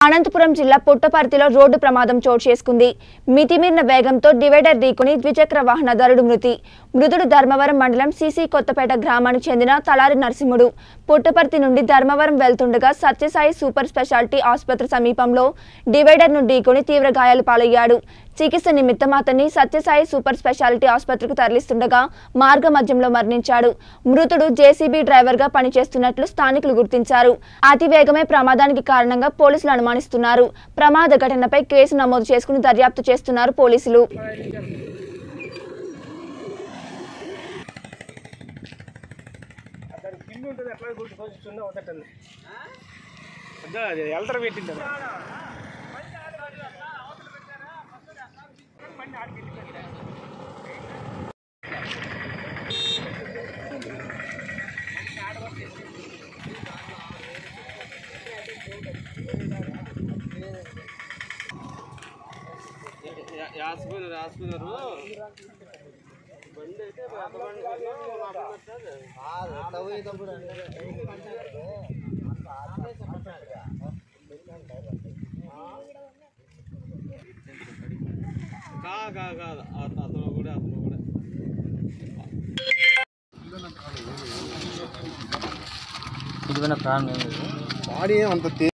అనంతపురం జిల్లా పుట్టపర్తిలో రోడ్డు ప్రమాదం చోటు చేసుకుంది మితిమీరిన వేగంతో డివైడర్ ఢీకొని ద్విచక్ర వాహనదారుడు మృతి మృతుడు ధర్మవరం మండలం సిసి కొత్తపేట గ్రామానికి చెందిన తలారి నరసింహుడు పుట్టపర్తి నుండి ధర్మవరం వెళ్తుండగా సత్యసాయి సూపర్ స్పెషాలిటీ ఆసుపత్రి సమీపంలో డివైడర్ను ఢీకొని తీవ్ర గాయాలు పాలయ్యాడు చికిత్స నిమిత్తం అతన్ని సత్యసాయి సూపర్ స్పెషాలిటీ ఆసుపత్రికి తరలిస్తుండగా మార్గ మధ్యంలో మరణించాడు మృతుడు జేసీబీ డ్రైవర్గా పనిచేస్తున్నట్లు స్థానికులు గుర్తించారు అతి వేగమే ప్రమాదానికి కారణంగా పోలీసులు అనుమానిస్తున్నారు ప్రమాద ఘటనపై కేసు నమోదు చేసుకుని దర్యాప్తు చేస్తున్నారు పోలీసులు దాని కింద ఉంటుంది ఎట్లా గుర్తు చూస్తుందో ఒకటండి అదే అది ఎల్టర్ పెట్టింది అది. రాసుకున్నారు రాసుకున్నారు బండి అయితే పెద్ద బండి కా కా కాదు అతను కూడా అతను కూడా ఇది ప్రాణం ఏమి లేదు బాడీ అంత